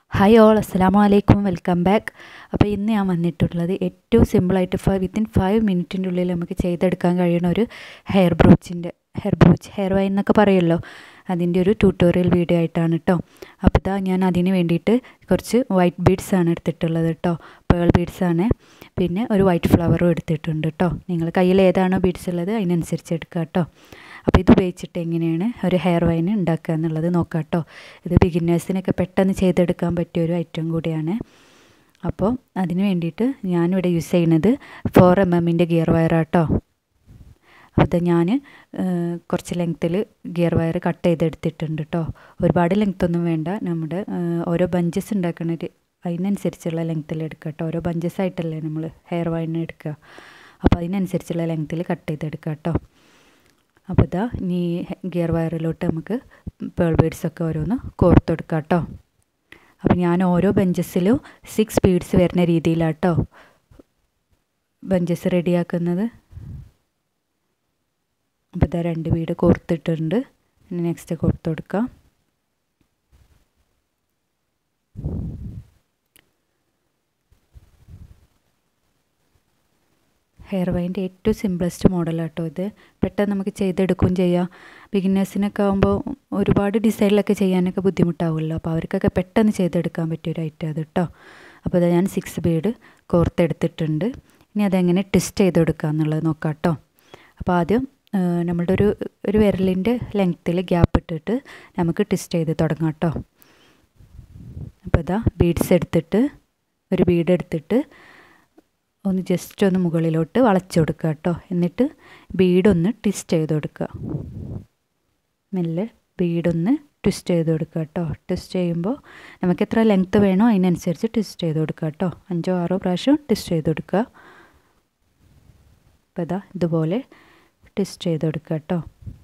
hi all അസ്സലാമു അലൈക്കും welcome back അപ്പോൾ ഇന്ന് ഞാൻ വന്നിട്ടുള്ളത് ഏറ്റവും സിമ്പിളായിട്ട് ഫൈവ് വിത്തിൻ ഫൈവ് മിനിറ്റിൻ്റെ ഉള്ളിൽ നമുക്ക് ചെയ്തെടുക്കാൻ കഴിയുന്ന ഒരു ഹെയർ ബ്രൂച്ചിൻ്റെ ഹെയർ ബ്രൂച്ച് ഹെയർ വൈൻ എന്നൊക്കെ പറയുമല്ലോ അതിൻ്റെ ഒരു ട്യൂട്ടോറിയൽ വീഡിയോ ആയിട്ടാണ് കേട്ടോ അപ്പോൾ ഇതാ ഞാൻ അതിന് വേണ്ടിയിട്ട് കുറച്ച് വൈറ്റ് ബീഡ്സ് ആണ് എടുത്തിട്ടുള്ളത് കേട്ടോ പേൾ ബീഡ്സ് ആണ് പിന്നെ ഒരു വൈറ്റ് ഫ്ലവറും എടുത്തിട്ടുണ്ട് കേട്ടോ നിങ്ങൾ കയ്യിൽ ഏതാണോ ബീഡ്സ് ഉള്ളത് അതിനനുസരിച്ച് എടുക്കുക കേട്ടോ അപ്പോൾ ഇത് ഉപയോഗിച്ചിട്ട് എങ്ങനെയാണ് ഒരു ഹെയർ വൈൻ ഉണ്ടാക്കുക എന്നുള്ളത് നോക്കാം കേട്ടോ ഇത് ബിഗിനേഴ്സിനൊക്കെ പെട്ടെന്ന് ചെയ്തെടുക്കാൻ പറ്റിയ ഒരു ഐറ്റം കൂടിയാണ് അപ്പോൾ അതിന് വേണ്ടിയിട്ട് ഞാനിവിടെ യൂസ് ചെയ്യുന്നത് ഫോർ എം എമ്മിൻ്റെ ഗിയർ വയറാട്ടോ അപ്പോൾ ഞാൻ കുറച്ച് ലെങ്ത്തിൽ ഗിയർ വയർ കട്ട് ചെയ്തെടുത്തിട്ടുണ്ട് കേട്ടോ ഒരുപാട് ലെങ്ത് ഒന്നും വേണ്ട നമ്മുടെ ഓരോ ബഞ്ചസ് ഉണ്ടാക്കുന്ന ഒരു അതിനനുസരിച്ചുള്ള ലെങ്ത്തിൽ എടുക്കുക കേട്ടോ ഓരോ ബഞ്ചസ് ആയിട്ടല്ലേ നമ്മൾ ഹെയർ വൈൻ എടുക്കുക അപ്പോൾ അതിനനുസരിച്ചുള്ള ലെങ്ത്തിൽ കട്ട് ചെയ്തെടുക്കുക കേട്ടോ അപ്പോൾ ഇതാ ഇനി ഗിയർ വയറിലോട്ട് നമുക്ക് പേൾ ബീഡ്സൊക്കെ ഓരോന്ന് കോർത്തെടുക്കാം കേട്ടോ അപ്പോൾ ഞാൻ ഓരോ ബെഞ്ചസിലും സിക്സ് ബീഡ്സ് വരുന്ന രീതിയിലാട്ടോ ബെഞ്ചസ് റെഡിയാക്കുന്നത് അപ്പോൾ ഇതാ രണ്ട് ബീഡ് കോർത്തിട്ടുണ്ട് ഇനി നെക്സ്റ്റ് കോർത്ത് കൊടുക്കാം ഹെയർ വൈൻ്റെ ഏറ്റവും സിമ്പിളസ്റ്റ് മോഡലാട്ടോ ഇത് പെട്ടെന്ന് നമുക്ക് ചെയ്തെടുക്കുകയും ചെയ്യാം ബിഗിനേഴ്സിനൊക്കെ ആകുമ്പോൾ ഒരുപാട് ഡിസൈനിലൊക്കെ ചെയ്യാനൊക്കെ ബുദ്ധിമുട്ടാവുമല്ലോ അപ്പോൾ അവർക്കൊക്കെ പെട്ടെന്ന് ചെയ്തെടുക്കാൻ പറ്റിയ ഒരു ഐറ്റം അത് കേട്ടോ അപ്പോൾ ഇത് ഞാൻ സിക്സ് ബീഡ് കോർത്തെടുത്തിട്ടുണ്ട് ഇനി അതെങ്ങനെ ട്വിസ്റ്റ് ചെയ്ത് കൊടുക്കുക എന്നുള്ളത് നോക്കാം കേട്ടോ അപ്പോൾ ആദ്യം നമ്മളുടെ ഒരു ഒരു വിരലിൻ്റെ ലെങ്ത്തിൽ ഗ്യാപ്പ് ഇട്ടിട്ട് നമുക്ക് ട്വിസ്റ്റ് ചെയ്ത് തുടങ്ങാം കേട്ടോ അപ്പോൾ ഇതാ ബീഡ്സ് എടുത്തിട്ട് ഒരു ബീഡ് എടുത്തിട്ട് ഒന്ന് ജസ്റ്റ് ഒന്ന് മുകളിലോട്ട് വളച്ചു കൊടുക്കുക കേട്ടോ എന്നിട്ട് ബീഡൊന്ന് ട്വിസ്റ്റ് ചെയ്ത് കൊടുക്കുക മെല്ലെ ബീഡൊന്ന് ട്വിസ്റ്റ് ചെയ്ത് കൊടുക്കുക കേട്ടോ ട്വിസ്റ്റ് ചെയ്യുമ്പോൾ നമുക്ക് എത്ര ലെങ്ത്ത് വേണോ അതിനനുസരിച്ച് ട്വിസ്റ്റ് ചെയ്ത് കൊടുക്കുക കേട്ടോ അഞ്ചോ ആറോ പ്രാവശ്യം ട്വിസ്റ്റ് ചെയ്ത് കൊടുക്കുക അപ്പോൾ ഇതാ ഇതുപോലെ ട്വിസ്റ്റ് ചെയ്ത് കൊടുക്കുക കേട്ടോ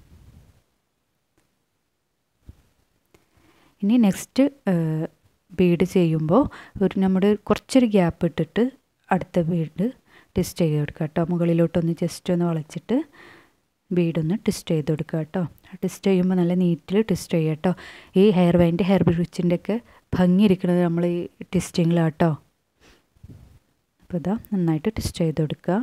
ഇനി നെക്സ്റ്റ് ബീഡ് ചെയ്യുമ്പോൾ ഒരു നമ്മുടെ കുറച്ചൊരു ഗ്യാപ്പ് ഇട്ടിട്ട് അടുത്ത ബീഡ് ട്വിസ്റ്റ് ചെയ്ത് കൊടുക്കുക കേട്ടോ മുകളിലോട്ടൊന്ന് ജസ്റ്റ് ഒന്ന് വളച്ചിട്ട് ബീഡൊന്ന് ട്വിസ്റ്റ് ചെയ്ത് കൊടുക്കുക കേട്ടോ ട്വിസ്റ്റ് ചെയ്യുമ്പോൾ നല്ല നീറ്റിൽ ട്വിസ്റ്റ് ചെയ്യുക കേട്ടോ ഈ ഹെയർ വൈൻ്റെ ഹെയർ ബ്രിച്ചിൻ്റെ ഒക്കെ ഭംഗി ഇരിക്കുന്നത് നമ്മൾ ഈ ട്വിസ്റ്റിങ്ങിലാട്ടോ അപ്പോൾ ഇതാ നന്നായിട്ട് ട്വിസ്റ്റ് ചെയ്ത് കൊടുക്കുക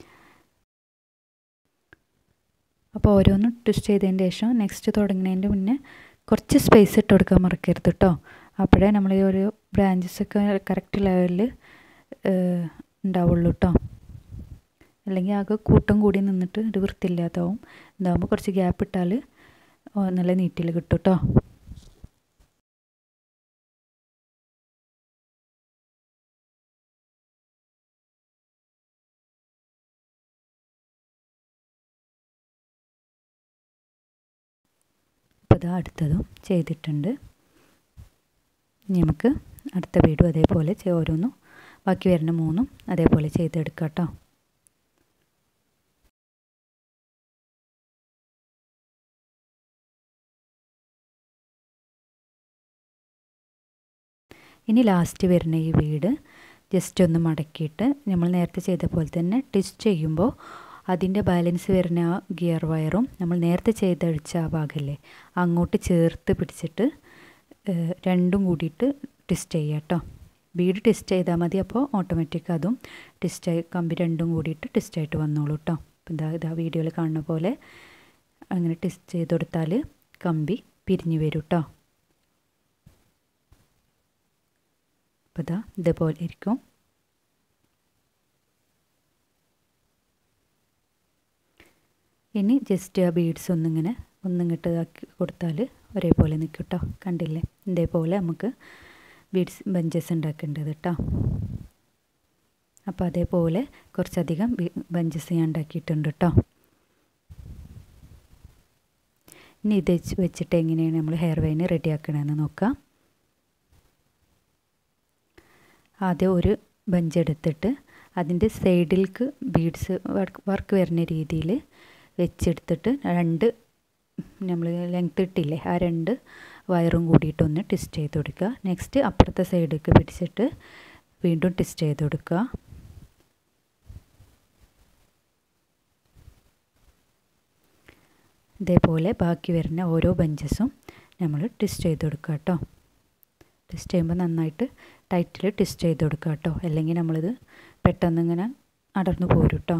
അപ്പോൾ ഓരോന്നും ട്വിസ്റ്റ് ചെയ്തതിന് ശേഷം നെക്സ്റ്റ് തുടങ്ങുന്നതിൻ്റെ മുന്നേ കുറച്ച് സ്പേസ് ഇട്ട് കൊടുക്കാൻ മറക്കരുത് കേട്ടോ അപ്പോഴേ നമ്മൾ ഈ ഒരു ബ്രാഞ്ചസൊക്കെ കറക്റ്റ് ലെവലിൽ ഉണ്ടാവുള്ളൂ കേട്ടോ അല്ലെങ്കിൽ ആകെ കൂട്ടം കൂടി നിന്നിട്ട് ഒരു വൃത്തിയില്ലാതാവും ഇതാകുമ്പോൾ കുറച്ച് ഗ്യാപ്പ് ഇട്ടാൽ നല്ല നീറ്റിൽ കിട്ടും കേട്ടോ ഇപ്പോൾ ഇതാ അടുത്തതും ചെയ്തിട്ടുണ്ട് ഇനി നമുക്ക് അടുത്ത വീടും അതേപോലെ ഓരോന്നും ബാക്കി വരുന്ന മൂന്നും അതേപോലെ ചെയ്തെടുക്കാം കേട്ടോ ഇനി ലാസ്റ്റ് വരുന്ന ഈ വീട് ജസ്റ്റ് ഒന്ന് മടക്കിയിട്ട് നമ്മൾ നേരത്തെ ചെയ്ത പോലെ തന്നെ ട്വിസ്റ്റ് ചെയ്യുമ്പോൾ അതിൻ്റെ ബാലൻസ് വരുന്ന ആ ഗിയർ വയറും നമ്മൾ നേരത്തെ ചെയ്തഴിച്ച ആ ഭാഗമല്ലേ അങ്ങോട്ട് ചേർത്ത് പിടിച്ചിട്ട് രണ്ടും കൂടിയിട്ട് ട്വിസ്റ്റ് ചെയ്യുക കേട്ടോ ബീഡ് ട്വിസ്റ്റ് ചെയ്താൽ മതി അപ്പോൾ ഓട്ടോമാറ്റിക് അതും ട്വിസ്റ്റായി കമ്പി രണ്ടും കൂടിയിട്ട് ട്വിസ്റ്റായിട്ട് വന്നോളൂ കേട്ടോ ഇതാ ഇതാ വീഡിയോയിൽ കാണുന്ന പോലെ അങ്ങനെ ട്വിസ്റ്റ് ചെയ്ത് കൊടുത്താൽ കമ്പി പിരിഞ്ഞു വരും കേട്ടോ അപ്പോൾ ഇതാ ഇതേപോലെ ഇരിക്കും ഇനി ജസ്റ്റ് ആ ബീഡ്സ് ഒന്നിങ്ങനെ ഒന്നിങ്ങോട്ട് ഇതാക്കി കൊടുത്താൽ ഒരേപോലെ നിൽക്കും കേട്ടോ കണ്ടില്ലേ ഇതേപോലെ നമുക്ക് ബീഡ്സ് ബഞ്ചസ് ഉണ്ടാക്കേണ്ടത് കേട്ടോ അപ്പോൾ അതേപോലെ കുറച്ചധികം ബഞ്ചസ് ഞാൻ ഉണ്ടാക്കിയിട്ടുണ്ട് കേട്ടോ ഇനി ഇത് വെച്ചിട്ട് എങ്ങനെയാണ് നമ്മൾ ഹെയർ വൈന് റെഡിയാക്കണമെന്ന് നോക്കാം ആദ്യം ഒരു ബഞ്ച് എടുത്തിട്ട് അതിൻ്റെ സൈഡിലേക്ക് ബീഡ്സ് വർക്ക് വർക്ക് വരുന്ന രീതിയിൽ വെച്ചെടുത്തിട്ട് രണ്ട് നമ്മൾ ലെങ്ത് ഇട്ടില്ലേ ആ രണ്ട് വയറും കൂടിയിട്ടൊന്ന് ട്വിസ്റ്റ് ചെയ്ത് കൊടുക്കുക നെക്സ്റ്റ് അപ്പുറത്തെ സൈഡിലേക്ക് പിടിച്ചിട്ട് വീണ്ടും ട്വിസ്റ്റ് ചെയ്ത് കൊടുക്കുക ഇതേപോലെ ബാക്കി വരുന്ന ഓരോ ബഞ്ചസും നമ്മൾ ട്വിസ്റ്റ് ചെയ്ത് കൊടുക്കുക കേട്ടോ ട്വിസ്റ്റ് ചെയ്യുമ്പോൾ നന്നായിട്ട് ടൈറ്റിൽ ട്വിസ്റ്റ് ചെയ്ത് കൊടുക്കുക കേട്ടോ അല്ലെങ്കിൽ നമ്മളിത് പെട്ടെന്ന് ഇങ്ങനെ അടർന്നു പോരും കേട്ടോ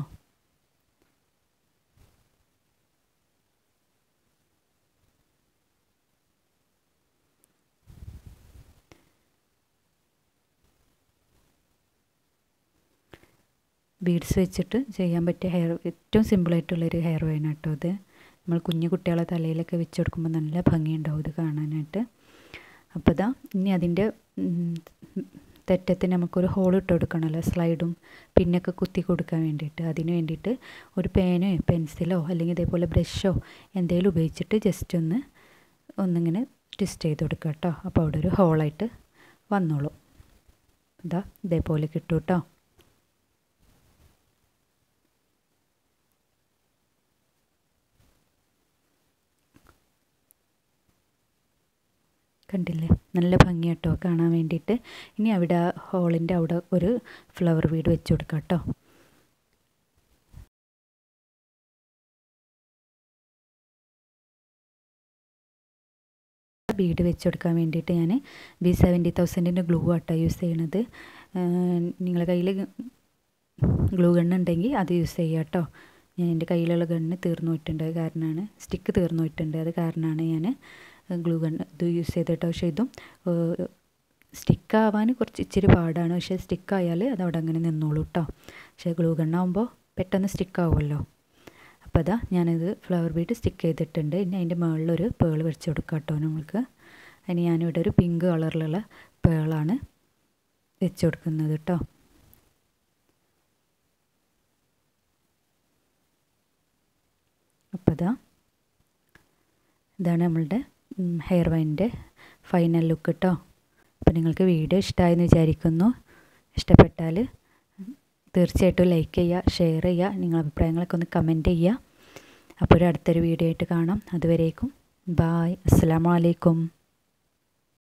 ബീഡ്സ് വെച്ചിട്ട് ചെയ്യാൻ പറ്റിയ ഹെയർ ഏറ്റവും സിമ്പിളായിട്ടുള്ളൊരു ഹെയർ വൈൻ കേട്ടോ ഇത് നമ്മൾ കുഞ്ഞു കുട്ടികളെ തലയിലൊക്കെ വെച്ച് കൊടുക്കുമ്പോൾ നല്ല ഭംഗിയുണ്ടാവും ഇത് കാണാനായിട്ട് അപ്പോൾ ഇതാ ഇനി അതിൻ്റെ തെറ്റത്തിന് നമുക്കൊരു ഹോൾ ഇട്ട് കൊടുക്കണമല്ലോ സ്ലൈഡും പിന്നൊക്കെ കുത്തി കൊടുക്കാൻ വേണ്ടിയിട്ട് അതിന് വേണ്ടിയിട്ട് ഒരു പേനോ പെൻസിലോ അല്ലെങ്കിൽ ഇതേപോലെ ബ്രഷോ എന്തെങ്കിലും ഉപയോഗിച്ചിട്ട് ജസ്റ്റ് ഒന്ന് ഒന്നിങ്ങനെ ട്വിസ്റ്റ് ചെയ്ത് കൊടുക്കുക കേട്ടോ അപ്പോൾ അവിടെ ഒരു ഹോളായിട്ട് വന്നോളൂ ഇതാ ഇതേപോലെ കിട്ടും കേട്ടോ കണ്ടില്ലേ നല്ല ഭംഗി കേട്ടോ കാണാൻ വേണ്ടിയിട്ട് ഇനി അവിടെ ഹോളിൻ്റെ അവിടെ ഒരു ഫ്ലവർ വീട് വെച്ച് കൊടുക്കാം കേട്ടോ ബീഡ് വെച്ച് കൊടുക്കാൻ വേണ്ടിയിട്ട് ഞാൻ ബി സെവൻറ്റി തൗസൻഡിൻ്റെ ഗ്ലൂ ആട്ടോ യൂസ് ചെയ്യണത് നിങ്ങളുടെ കയ്യിൽ ഗ്ലൂ ഗണ്ണ് ഉണ്ടെങ്കിൽ അത് യൂസ് ചെയ്യുക കേട്ടോ ഞാൻ എൻ്റെ കയ്യിലുള്ള ഗണ്ണ് തീർന്നു പോയിട്ടുണ്ട് അത് കാരണമാണ് സ്റ്റിക്ക് തീർന്നു പോയിട്ടുണ്ട് അത് കാരണമാണ് ഞാൻ ഗ്ലൂ ഗൺ ഇത് യൂസ് ചെയ്തിട്ട് പക്ഷേ ഇതും സ്റ്റിക്കാവാൻ കുറച്ച് ഇച്ചിരി പാടാണ് പക്ഷേ സ്റ്റിക്കായാൽ അത് അവിടെ അങ്ങനെ നിന്നോളൂ കേട്ടോ പക്ഷേ ഗ്ലൂ ഗണ്ണാകുമ്പോൾ പെട്ടെന്ന് സ്റ്റിക്കാവുമല്ലോ അപ്പോൾ അതാ ഞാനിത് ഫ്ലവർ ബീറ്റ് സ്റ്റിക്ക് ചെയ്തിട്ടുണ്ട് ഇനി അതിൻ്റെ മുകളിലൊരു പേൾ വെച്ച് കൊടുക്കാം കേട്ടോ നമ്മൾക്ക് അതിന് ഞാനിവിടെ ഒരു പിങ്ക് കളറിലുള്ള പേളാണ് വെച്ച് കൊടുക്കുന്നത് കേട്ടോ അപ്പോൾ ഇതാ ഇതാണ് നമ്മളുടെ ഹെയർ വൈൻ്റെ ഫൈനൽ ലുക്ക് കേട്ടോ അപ്പോൾ നിങ്ങൾക്ക് വീഡിയോ ഇഷ്ടമായെന്ന് വിചാരിക്കുന്നു ഇഷ്ടപ്പെട്ടാൽ തീർച്ചയായിട്ടും ലൈക്ക് ചെയ്യുക ഷെയർ ചെയ്യുക നിങ്ങളുടെ അഭിപ്രായങ്ങളൊക്കെ ഒന്ന് കമൻറ്റ് ചെയ്യുക അപ്പോൾ ഒരു അടുത്തൊരു വീഡിയോ ആയിട്ട് കാണാം അതുവരേക്കും ബായ് അസ്സാം വലൈക്കും